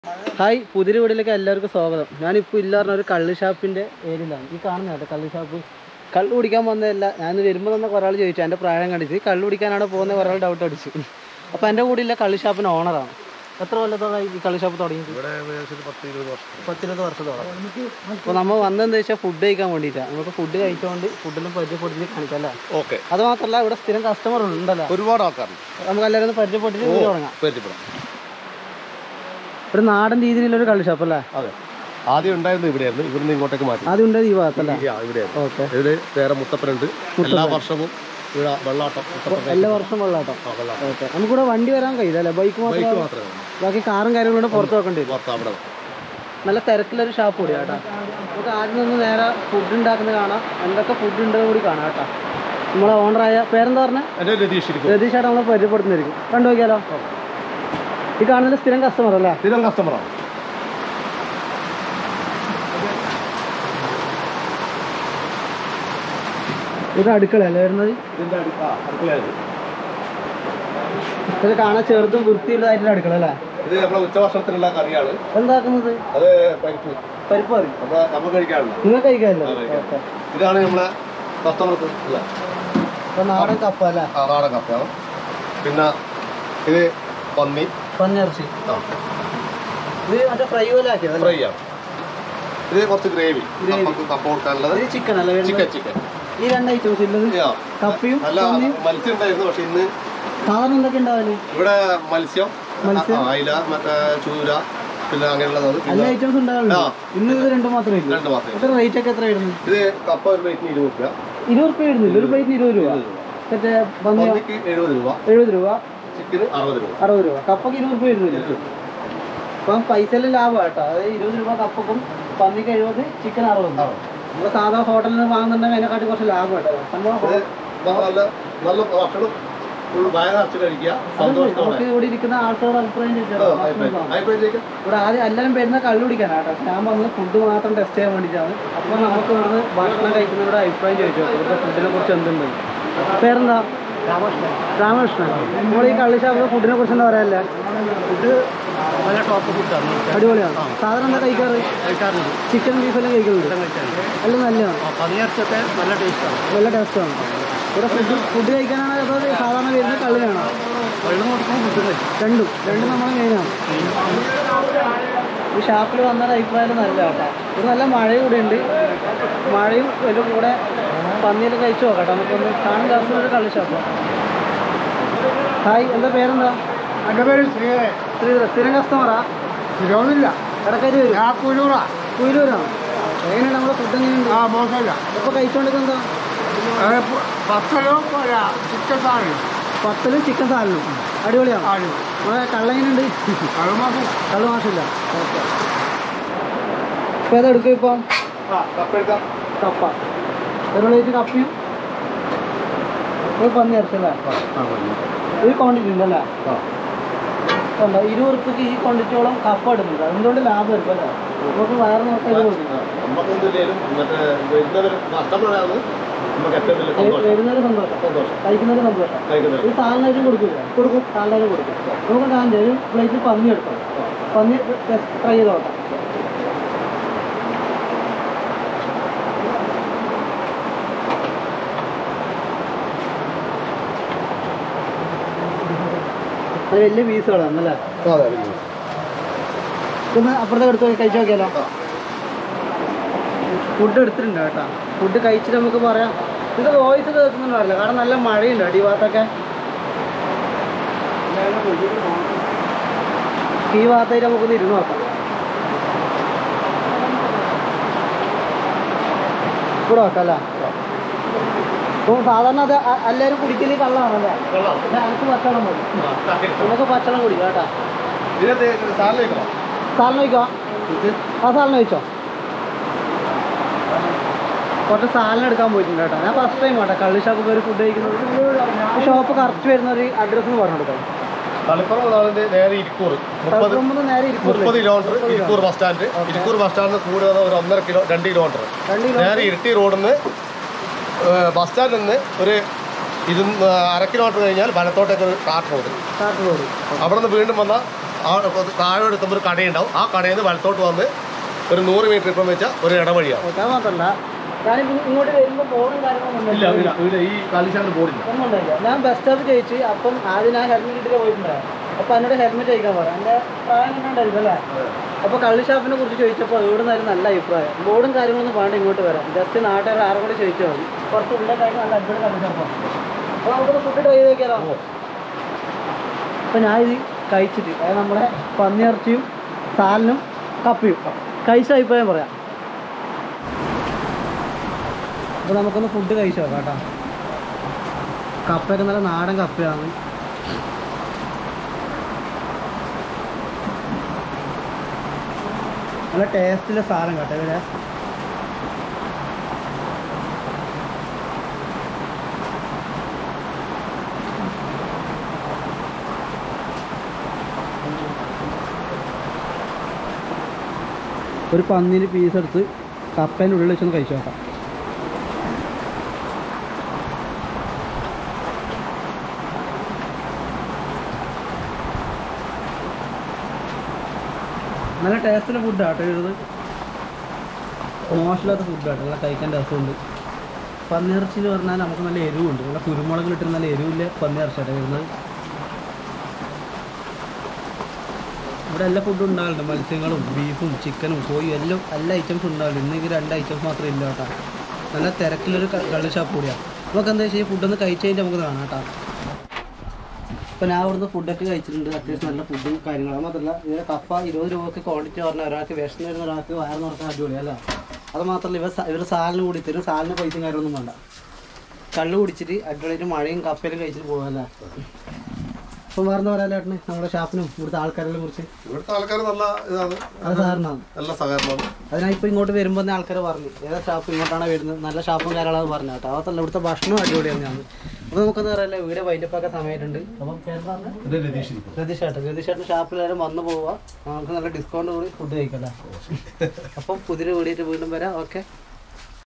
Hi പുതിയ വീട്ടിലേക്ക് എല്ലാവർക്കും സ്വാഗതം ഞാനിപ്പോൾ ഇല്ലാറിന ഒരു കള്ള് ഷാപ്പിൻ്റെ ഏരിയയിലാണ് ഈ കാണുന്ന കേട്ടോ കള്ള് ഷാപ്പ് കള്ള് കുടിക്കാൻ വന്നതല്ല ഞാൻ വരുമ്പോൾ തന്നെ ഒരാൾ ചോദിച്ചു എൻ്റെ പ്രായം കണ്ടിച്ച് ഈ കള്ള് കുടിക്കാനാണ് പോകുന്നത് ഒരാൾ ഡൗട്ട് അടിച്ചു അപ്പോൾ എൻ്റെ കൂടെ ഇല്ല കള്ള് ഷാപ്പിന് ഓണറാണ് എത്ര കൊല്ലത്തോളം ഈ കള്ള് ഷാപ്പ് തുടങ്ങി ഇവിടെ ഏകദേശം ഒരു പത്ത് ഇരുപത് വർഷം പത്തിരുപത് വർഷത്തോളം അപ്പോൾ നമ്മൾ വന്നതെന്ന് വെച്ചാൽ ഫുഡ് കഴിക്കാൻ വേണ്ടിയിട്ടാണ് നമുക്ക് ഫുഡ് കഴിച്ചുകൊണ്ട് ഫുഡിലും പരിചയപ്പെടുത്തി കാണിക്കാം അല്ലേ ഓക്കെ അത് മാത്രമല്ല ഇവിടെ സ്ഥിരം കസ്റ്റമർ ഉണ്ടല്ലോ ഒരുപാട് ആൾക്കാരുണ്ട് നമുക്ക് എല്ലാവരും ഒന്ന് പരിചയപ്പെട്ടിട്ട് വീഡിയോ തുടങ്ങാം പരിചയപ്പെടാം ഒരു നാടൻ രീതിയിലുള്ളൊരു കള്ള് ഷാപ്പ് അല്ലേ അതെ ആദ്യം ഉണ്ടായിരുന്നത് ഇവിടെയായിരുന്നു ഇവിടുന്ന് ഇങ്ങോട്ടേക്ക് മാറ്റി ആദ്യം ഉണ്ടായത് ഈ ഭാഗത്തല്ലേ ഈ- ആ, ഇവിടെയായിരുന്നു ഓക്കെ ഇതില് വേറെ മുത്തപ്പനുണ്ട് എല്ലാ വർഷവും ഇവിടെ വെള്ളാട്ടം മുത്തപ്പൻ എല്ലാ വർഷവും വെള്ളാട്ടോ ആ, വെള്ളാട്ടം ഓക്കെ നമുക്കിവിടെ വണ്ടി വരാൻ കഴിയില്ല അല്ലേ ബൈക്ക് ബൈക്ക് മാത്രം മാത്രമേ ഉള്ളൂ. ബാക്കി കാറും കാര്യങ്ങളും കൂടെ പുറത്ത് വെക്കേണ്ടി വരും പുറത്ത് അവിടെ നല്ല തിരക്കിലൊരു ഷാപ്പ് കൂടി കേട്ടോ നമുക്ക് ആദ്യം നിന്ന് നേരെ ഫുഡ് ഉണ്ടാക്കുന്നത് കാണാം എന്തൊക്കെ ഫുഡ് ഉണ്ടെന്ന് കൂടി കാണാം കേട്ടോ നമ്മളെ ഓണറായ പേരെന്താ പറഞ്ഞത് എൻ്റെ രതീഷ് ഇരിക്കും രതീഷ് ചേട്ടാ നമ്മളെ പരിചയപ്പെടുത്തുന്നതായിരിക്കും കണ്ടു നോക്കിയാലോ ഈ കാണുന്നത് സ്ഥിരം കസ്റ്റമർ അല്ലേ സ്ഥിരം കസ്റ്റമറാണ് ഇത് അടുക്കള അല്ലേ വരുന്നത് ഇതിന്റെ അടുക്ക അടുക്കളയായത് ഇത് കാണാൻ ചെറുതും വൃത്തിയുള്ളതായിട്ടുള്ള അടുക്കള അല്ലേ ഇത് നമ്മുടെ ഉച്ചഭക്ഷണത്തിനുള്ള കറിയാണ് എന്താക്കുന്നത് അത് പരിപ്പ് പരിപ്പ് കറി നമ്മളെ നമുക്ക് കഴിക്കാറുണ്ട് നിങ്ങൾ കഴിക്കാമല്ലോ ആ, കഴിക്കാം. ഓക്കെ ഇതാണ് നമ്മളെ കസ്റ്റമർക്ക് അല്ല അപ്പൊ നാടൻ കപ്പ അല്ലേ ആ, നാടൻ കപ്പയാണ് പിന്നെ ഇത് പന്നി പന്നിറച്ചി ആ, ഇത് മറ്റേ ഫ്രൈ പോലെ ആക്കിയത് ഫ്രൈ ആണ് ഇത് കുറച്ച് ഗ്രേവി Gravy. കപ്പ കപ്പ കൊടുക്കാനുള്ളത് ഇത് ചിക്കൻ അല്ലേ വരുന്നത്? ചിക്കൻ ചിക്കൻ ഈ രണ്ട് ഐറ്റംസ് ഉള്ളത് ആ. കപ്പയും നല്ല പന്നിയും മത്സ്യം ഉണ്ടായിരുന്നു പക്ഷെ ഇന്ന് സാധാരണ എന്തൊക്കെ ഉണ്ടാവല് ഇവിടെ മത്സ്യം മത്സ്യം? ആ, അയില മറ്റേ ചൂര പിന്നെ അങ്ങനെയുള്ളത് എല്ലാ പിന്നെ ഐറ്റംസ് ഉണ്ടാവുള്ളൂ ആ. ഇന്ന് ഇത് രണ്ട് മാത്രമേ ഇല്ലൂ രണ്ട് മാത്രമേ എത്ര റേറ്റ് ഒക്കെ എത്ര വരുന്നു ഇത് കപ്പ ഒരു പ്ലേറ്റിന് ഇരുപത് രൂപ ഇരുപത് റുപ്യ വരുന്നില്ല ഒരു പ്ലേറ്റിന് ഇരുപത് രൂപ മറ്റേ പന്നി പന്നിക്ക് എഴുപത് രൂപ എഴുപത് രൂപ ചിക്കന് അറുപത് രൂപ അറുപത് രൂപ കപ്പക്ക് ഇരുപത് റുപ്യ വരുന്നില്ല അപ്പം പൈസയിലും ലാഭം കേട്ടോ അതായത് ഇരുപത് രൂപ കപ്പക്കും പന്നിക്ക് എഴുപത് ചിക്കൻ അറുപത് നമ്മൾ സാധാ ഹോട്ടലിൽ നിന്ന് വാങ്ങുന്നുണ്ടെങ്കിൽ അതിനെക്കാട്ടി കുറച്ച് ലാഭം കേട്ടോ സംഭവം ഇത് നല്ല നല്ല ഭക്ഷണം ഫുൾ വയറിറച്ച് കഴിക്കുക സന്തോഷത്തോടെ നമുക്ക് ഇവിടെ ഇരിക്കുന്ന ആൾക്കാരുടെ അഭിപ്രായം ആ, ചോദിച്ചാൽ അഭിപ്രായം. അഭിപ്രായത്തിലേക്ക് ഇവിടെ ആദ്യം എല്ലാവരും വരുന്ന കള്ളു കുടിക്കാനാട്ടോ ഞാൻ വന്നത് ഫുഡ് മാത്രം ടെസ്റ്റ് ചെയ്യാൻ വേണ്ടിയിട്ടാണ് അപ്പോൾ നമുക്ക് ഇവിടുന്ന് ഭക്ഷണം കഴിക്കുന്നവരുടെ അഭിപ്രായം ചോദിച്ചു ഇവിടുത്തെ ഫുഡിനെ കുറിച്ച് എന്തുണ്ട് പേരെന്താ രാമകൃഷ്ണൻ രാമകൃഷ്ണൻ നമ്മൾ ഈ കള്ളി ഷാപ്പിലെ ഫുഡിനെ കുറിച്ച് എന്താ പറയാല്ലേ ഫുഡ് നല്ല ടോപ്പ് ഫുഡാണ് അടിപൊളിയാണ് സാധാരണ എന്താ കഴിക്കാറ് കഴിക്കാറുണ്ട് ചിക്കൻ ബീഫ് എല്ലാം കഴിക്കുന്നുണ്ട് എല്ലാം നല്ലതാണ് പന്നിയിറച്ചൊക്കെ നല്ല ടേസ്റ്റാണ് നല്ല ടേസ്റ്റാണ് ഇവിടെ ഫുഡ് ഫുഡ് കഴിക്കാനാണ് അതോ സാധാരണ വരുന്ന കള്ളിനാണോ വെള്ളം കൊടുക്കുമ്പോൾ ഫുഡ് കഴിക്കും രണ്ടും രണ്ടും നമ്മളെ മെയിനാണ് ഈ ഷാപ്പിൽ വന്ന അഭിപ്രായം നല്ല കേട്ടോ ഇത് നല്ല മഴയും കൂടെ ഉണ്ട് മഴയും ഇതിൻ്റെ കൂടെ പന്നിയെല്ലാം കഴിച്ചു നോക്കട്ടെ നമുക്കൊന്ന് കാണും ക്ലാസ്സിൽ ഒരു കള്ളി ഷാപ്പാണ് ഹായ് എന്താ പേരെന്താ എൻ്റെ പേര് ശ്രീധരൻ ശ്രീധര സ്ഥിരം കസ്റ്റമറാ തിരുവൊന്നുമില്ല ഇടക്കാരി വരും ഞാൻ കുലൂറാ കുയിലൂരാണ് എങ്ങനെയാണ് നമ്മുടെ ഫുഡ് എങ്ങനെയുണ്ട് ആ മോശമില്ല ഇപ്പോൾ കഴിച്ചുകൊണ്ടിരിക്കുന്നത് എന്താ അത് പ- പത്തലും പോരാ ചിക്കൻ സാധനം പത്തലും ചിക്കൻ സാലനും അടിപൊളിയാണ് ആണ് നമ്മുടെ കള്ളെങ്ങനെയുണ്ട് അത് മാത്രം കള്ള് മാഷില്ല ഓക്കെ ഇപ്പോൾ ഏതെടുക്കും ഇപ്പം ആ കപ്പ എടുക്കാം കപ്പ ഒരു പ്ലേറ്റ് കപ്പയും ഒരു പന്നി ഇറച്ചല്ലേ ഒരു ക്വാണ്ടിറ്റി ഉണ്ടല്ലേ ഉണ്ടോ ഇരുപത് റുപ്യക്ക് ഈ ക്വാണ്ടിറ്റിയോളം കപ്പ എടുക്കുന്നുണ്ട് അതുകൊണ്ട് ലാഭം എടുക്കും അല്ലേ നമുക്ക് വയറ് നോക്കാൻ ഇത് കൊടുക്കും നമുക്കെന്തില്ലേലും മറ്റേ വരുന്നവർ കസ്റ്റമറാണ് നമുക്ക് ഏറ്റവും വലിയ സന്തോഷം വരുന്നൊരു സന്തോഷം സന്തോഷം കഴിക്കുന്നൊരു സന്തോഷം കഴിക്കുന്നത് ഈ സാലനായിട്ടും കൊടുക്കില്ല കൊടുക്കും സാലനായിട്ടും കൊടുക്കും നമുക്ക് കാണാൻ ഒരു പ്ലേറ്റിൽ പന്നി എടുക്കാം പന്നി ട്രൈ ചെയ്ത് നോക്കാം അത് വലിയ പീസുകളാണ് അല്ലേ അതെ ഇതൊന്ന് അപ്പുറത്തെ എടുത്ത് കഴിച്ചു നോക്കിയാലോ ഫുഡ് എടുത്തിട്ടുണ്ട് കേട്ടോ ഫുഡ് കഴിച്ചിട്ട് നമുക്ക് പറയാം ഇത് വോയിസ് കേൾക്കുന്നുണ്ടല്ലോ കാരണം നല്ല മഴയുണ്ട് അടി ഭാഗത്തൊക്കെ ഈ ഭാഗത്തായിട്ട് നമുക്കൊന്ന് ഇരുന്ന് നോക്കാം ഇവിടെ നോക്കാം അല്ലേ അപ്പോൾ സാധാരണ അത് അ- എല്ലാവരും കുടിക്കല് കള്ളമാണല്ലേ ഞങ്ങൾക്ക് പച്ചവെള്ളം മതി നമുക്ക് പച്ചവെള്ളം കുടിക്കാം കേട്ടോ ഇതിനകത്ത് സാലം കഴിക്കണം സാറിന് കഴിക്കോ ആ സാറിന് കഴിച്ചോ കുറച്ച് സാലൻ എടുക്കാൻ പോയിട്ടുണ്ട് കേട്ടോ ഞാൻ ഫസ്റ്റ് ടൈം കേട്ടോ കള്ളി ഷോപ്പ് കയറി ഫുഡ് കഴിക്കുന്നത് ഈ ഷോപ്പ് കറക്റ്റ് വരുന്ന ഒരു അഡ്രസ്സ് എന്ന് പറഞ്ഞു കൊടുക്കാം തളിപ്പുറം നാളിന്റെ നേരെ ഇരിക്കൂർ മുപ്പത് തളിപ്പറമ്പ് നേരെ മുപ്പത് ഇരിക്കും kilometre Irikkur bus stand Irikkur bus സ്റ്റാൻഡിൽ കൂടുതൽ ഒരു ഒന്നര കിലോ രണ്ട് കിലോമീറ്റർ രണ്ട് കിലോ നേരെ ഇരിട്ടി റോഡിൽ നിന്ന് ബസ് സ്റ്റാൻഡിൽ നിന്ന് ഒരു ഇരുന്ന് അര കിലോമീറ്റർ കഴിഞ്ഞാൽ വലത്തോട്ടേക്ക് ഒരു കാട്ട് റോഡ് സ്റ്റാർട്ട് റോഡ് അവിടെ നിന്ന് വീണ്ടും വന്നാൽ ആ ഇപ്പൊ താഴെ എത്തുമ്പോൾ ഒരു കടയുണ്ടാവും ആ കടയിൽ നിന്ന് വലത്തോട്ട് വന്ന് ഒരു നൂറ് മീറ്റർ ഇപ്പം വെച്ചാൽ ഒരു ഇടവഴിയാണ് ഓക്കെ അത് മാത്രമല്ല ഞാനിപ്പോൾ ഇങ്ങോട്ട് വരുമ്പോൾ ബോർഡും കാര്യങ്ങളൊന്നും ഇല്ല ഇവിടെ ഇവിടെ ഈ കാലിശാന്റെ ബോർഡില്ല ഒന്നും ഉണ്ടായില്ല ഞാൻ ബസ് സ്റ്റോപ്പ് ചോദിച്ചു അപ്പം ആദ്യം ഞാൻ ഹെൽമെറ്റ് ഇട്ടിട്ട് പോയിട്ടുണ്ടായിരുന്നു അപ്പോൾ എന്നോട് ഹെൽമെറ്റ് ചോദിക്കാൻ പറയാം എൻ്റെ പ്രായം കണ്ടായിരിക്കും അല്ലേ അപ്പോൾ കള്ളി ഷാപ്പിനെ കുറിച്ച് ചോദിച്ചപ്പോൾ ഇവിടെ നിന്നായിരുന്നു നല്ല അഭിപ്രായം ബോർഡും കാര്യങ്ങളൊന്നും വേണ്ട ഇങ്ങോട്ട് വരാം ജസ്റ്റ് നാട്ടുകാർ ആരും കൂടി ചോദിച്ചാൽ മതി കുറച്ച് ഉള്ളിലായിട്ട് നല്ല അടിപൊളി കള്ളി ഷാപ്പാണ് അപ്പോൾ നമുക്കൊന്ന് ഫുഡ് ട്രൈ ചെയ്ത് നോക്കിയാലോ അപ്പോൾ ഞാൻ ഇത് കഴിച്ചിട്ട് അതായത് നമ്മുടെ പന്നിയിറച്ചിയും സാലിനും കപ്പയും കഴിച്ച അഭിപ്രായം പറയാം അപ്പോൾ നമുക്കൊന്ന് ഫുഡ് കഴിച്ചു നോക്കാം കേട്ടോ കപ്പയൊക്കെ നല്ല നാടൻ കപ്പയാണ് നല്ല ടേസ്റ്റിലെ സാധനം കേട്ടോ ഇവിടെ ഒരു പന്നീന് പീസ് എടുത്ത് കപ്പേൻ്റെ ഉള്ളിൽ വെച്ചൊന്ന് കഴിച്ചു നോക്കാം നല്ല ടേസ്റ്റിലെ ഫുഡാട്ടോ ഇത് മോശമില്ലാത്ത ഫുഡാട്ടോ നല്ല കഴിക്കാൻ രസമുണ്ട് പന്നിയിറച്ചി എന്ന് പറഞ്ഞാൽ നമുക്ക് നല്ല എരിവുണ്ട് നല്ല കുരുമുളകിലിട്ട് നല്ല എരിവില്ല പന്നിയിറച്ചിയാട്ടോ വരുന്നത് ഇവിടെ എല്ലാ ഫുഡും ഉണ്ടാകലുണ്ട് മത്സ്യങ്ങളും ബീഫും ചിക്കനും കോഴിയും എല്ലാം എല്ലാ ഐറ്റംസും ഉണ്ടാകലുണ്ട് ഇന്ന് ഈ രണ്ട് ഐറ്റംസ് മാത്രമേ ഇല്ല കേട്ടോ നല്ല തിരക്കിലൊരു ക- കള്ള് ഷാപ്പ് കൂടിയാണ് നമുക്ക് എന്താ വെച്ചാൽ ഫുഡൊന്ന് കഴിച്ച് കഴിഞ്ഞിട്ട് നമുക്ക് കാണാം കേട്ടോ ഇപ്പം ഞാൻ ഇവിടുന്ന് ഫുഡൊക്കെ കഴിച്ചിട്ടുണ്ട് അത്യാവശ്യം നല്ല ഫുഡും കാര്യങ്ങളും അത് മാത്രമല്ല ഇതിലെ കപ്പ ഇരുപത് രൂപയ്ക്ക് ക്വാണ്ടിറ്റി പറഞ്ഞാൽ ഒരാൾക്ക് വിഷം വരുന്ന ഒരാൾക്ക് വയറ് നടക്കാൻ അടിപൊളിയല്ല അത് മാത്രമല്ല ഇവർ സ- ഇവർ സാലിന് കൂടി തരും സാലിന് പൈസയും കാര്യമൊന്നും വേണ്ട കള്ള് കുടിച്ചിട്ട് അടിപൊളിയായിട്ട് മഴയും കപ്പയിലും കഴിച്ചിട്ട് പോകാമല്ലേ അപ്പം വേറെ എന്താ പറയാ ഏട്ടന് നമ്മുടെ ഷാപ്പിനും ഇവിടുത്തെ ആൾക്കാരെല്ലാം കുറിച്ച് ഇവിടുത്തെ ആൾക്കാർ നല്ല ഇതാണ് അത് സാറിനാണ് നല്ല സഹകരണമാണ് അതിനാ ഇപ്പോൾ ഇങ്ങോട്ട് വരുമ്പോൾ തന്നെ ആൾക്കാർ പറഞ്ഞു ഏതാ ഷാപ്പ് ഇങ്ങോട്ടാണ് വരുന്നത് നല്ല ഷാപ്പും കാര്യങ്ങളാണ് പറഞ്ഞു കേട്ടോ അതല്ല ഇവിടുത്തെ ഭക്ഷണം അടിപൊളിയാണ് ഞാൻ അപ്പോൾ നമുക്കെന്ന് പറയാല്ലേ വീട് വൈൻഡപ്പൊക്കെ സമയമുണ്ട് അപ്പം പേര് പറഞ്ഞാൽ ഇത് രതീഷ് രതീഷ് ചേട്ടൻ രതീഷ് ചേട്ടൻ ഷാപ്പിലാരും വന്നു പോവുക നമുക്ക് നല്ല ഡിസ്കൗണ്ട് കൂടി ഫുഡ് കഴിക്കല്ലേ അപ്പം പുതിയൊരു വീഡിയോ വീണ്ടും വരാം ഓക്കെ